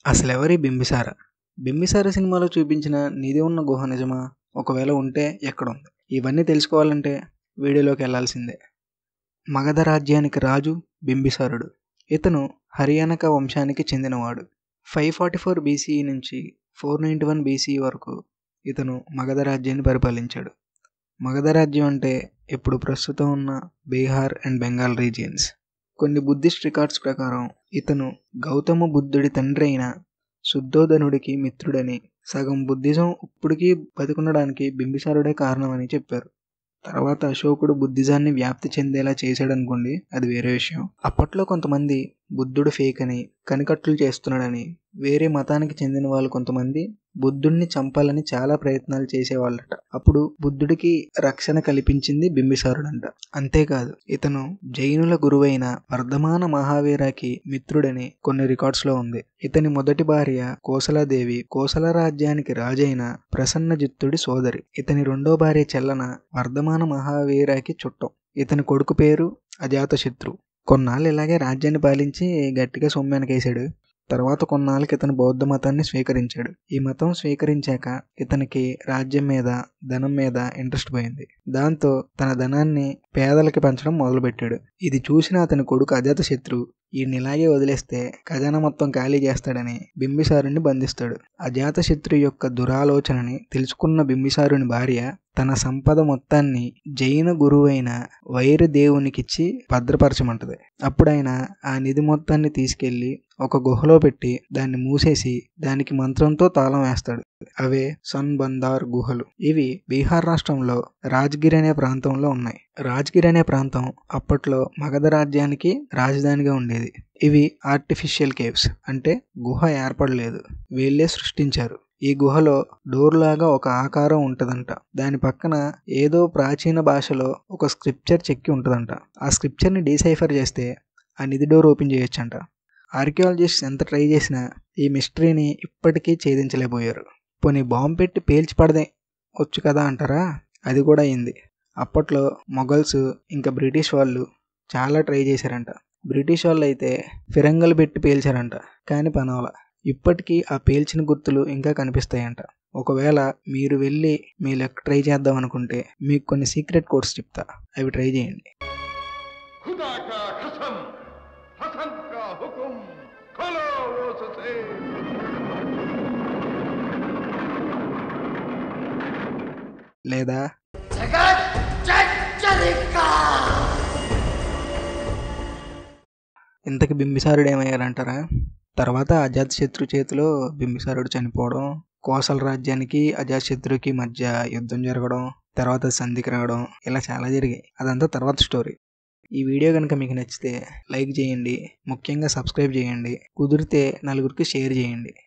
అసలెవరి బింబిసార బింబిసార సినిమాలో చూపించిన నిధి ఉన్న గుహ నిజమా ఒకవేళ ఉంటే ఎక్కడుంది ఇవన్నీ తెలుసుకోవాలంటే వీడియోలోకి వెళ్ళాల్సిందే మగధ రాజ్యానికి రాజు బింబిసారుడు ఇతను హరియానక వంశానికి చెందినవాడు ఫైవ్ ఫార్టీ ఫోర్ బీసీఈ నుంచి ఫోర్ నైంటీ వన్ బీసీఈ వరకు ఇతను మగధ రాజ్యాన్ని పరిపాలించాడు మగధ రాజ్యం అంటే ఇప్పుడు ప్రస్తుతం ఉన్న బీహార్ అండ్ బెంగాల్ రీజియన్స్ కొన్ని బుద్ధిస్ట్ రికార్డ్స్ ప్రకారం ఇతను గౌతమ బుద్ధుడి తండ్రి అయిన శుద్ధోధనుడికి మిత్రుడని సగం బుద్ధిజం ఇప్పటికీ బతికుండడానికి బింబిసారుడే కారణమని చెప్పారు తర్వాత అశోకుడు బుద్ధిజాన్ని వ్యాప్తి చెందేలా చేశాడనుకోండి అది వేరే విషయం అప్పట్లో కొంతమంది బుద్ధుడు ఫేక్ అని కనికట్లు చేస్తున్నాడని వేరే మతానికి చెందిన వాళ్ళు కొంతమంది బుద్ధుడిని చంపాలని చాలా ప్రయత్నాలు చేసేవాళ్ళట అప్పుడు బుద్ధుడికి రక్షణ కల్పించింది బింబిసారుడంట అంతేకాదు ఇతను జైనుల గురువైన వర్ధమాన మహావీరాకి మిత్రుడని కొన్ని రికార్డ్స్ లో ఉంది ఇతని మొదటి భార్య కోసలాదేవి కోసల రాజ్యానికి రాజైన ప్రసన్నజిత్తుడి సోదరి ఇతని రెండో భార్య చెల్లన వర్ధమాన మహావీరాకి చుట్టం ఇతని కొడుకు పేరు అజాతశత్రు కొన్నాళ్ళు ఇలాగే రాజ్యాన్ని పాలించి గట్టిగా సొమ్మెనకేశాడు తర్వాత కొన్నాళ్ళకి ఇతను బౌద్ధ మతాన్ని స్వీకరించాడు ఈ మతం స్వీకరించాక ఇతనికి రాజ్యం మీద ధనం మీద ఇంట్రెస్ట్ పోయింది దాంతో తన ధనాన్ని పేదలకి పంచడం మొదలుపెట్టాడు ఇది చూసిన అతని కొడుకు అజాతశత్రు ఈయన్ని ఇలాగే వదిలేస్తే ఖజానా మొత్తం ఖాళీ చేస్తాడని బింబిసారుని బంధిస్తాడు అజాతశత్రు యొక్క దురాలోచనని తెలుసుకున్న బింబిసారుని భార్య తన సంపద మొత్తాన్ని జైన గురువైన వైరదేవునికిచ్చి భద్రపరచమంటది అప్పుడు ఆయన ఆ నిధి మొత్తాన్ని తీసుకెళ్లి ఒక గుహలో పెట్టి దాన్ని మూసేసి దానికి మంత్రంతో తాళం వేస్తాడు అవే సన్ బందార్ గుహలు ఇవి బీహార్ రాష్ట్రంలో రాజ్గిర్ అనే ప్రాంతంలో ఉన్నాయి రాజ్గిర్ అనే ప్రాంతం అప్పట్లో మగధ రాజ్యానికి రాజధానిగా ఉండేది ఇవి ఆర్టిఫిషియల్ కేవ్స్ అంటే గుహ ఏర్పడలేదు వీళ్ళే సృష్టించారు ఈ గుహలో డోర్ లాగా ఒక ఆకారం ఉంటుందంట దాని పక్కన ఏదో ప్రాచీన భాషలో ఒక స్క్రిప్చర్ చెక్కి ఉంటుందంట ఆ స్క్రిప్చర్ని డీసైఫర్ చేస్తే ఆ నిధి డోర్ ఓపెన్ చేయొచ్చంట ఆర్కియాలజిస్ట్ ఎంత ట్రై చేసినా ఈ మిస్టరీని ఇప్పటికీ ఛేదించలేకపోయారు పోనీ బాంబు పెట్టి పేల్చి పడదే వచ్చు కదా అంటారా అది కూడా అయింది అప్పట్లో మొఘల్స్ ఇంకా బ్రిటిష్ వాళ్ళు చాలా ట్రై చేశారంట బ్రిటిష్ వాళ్ళు అయితే ఫిరంగలు పెట్టి పేల్చారంట కానీ పనవల ఇప్పటికీ ఆ పేల్చిన గుర్తులు ఇంకా కనిపిస్తాయంట ఒకవేళ మీరు వెళ్ళి మీ లెక్క ట్రై చేద్దాం అనుకుంటే మీకు కొన్ని సీక్రెట్ కోడ్స్ చెప్తా అవి ట్రై చేయండి खुदा का कसम हसन का हुक्म खोलो वो से లేదా ఇంతకి బింబిసారుడు ఏమయ్యారంటారా తర్వాత అజాతశత్రు చేతిలో బింబిసారుడు చనిపోవడం కోసల రాజ్యానికి అజాతశత్రుకి మధ్య యుద్ధం జరగడం తర్వాత సంధికి రావడం ఇలా చాలా జరిగాయి అదంతా తర్వాత స్టోరీ ఈ వీడియో కనుక మీకు నచ్చితే లైక్ చేయండి ముఖ్యంగా సబ్స్క్రైబ్ చేయండి కుదిరితే నలుగురికి షేర్ చేయండి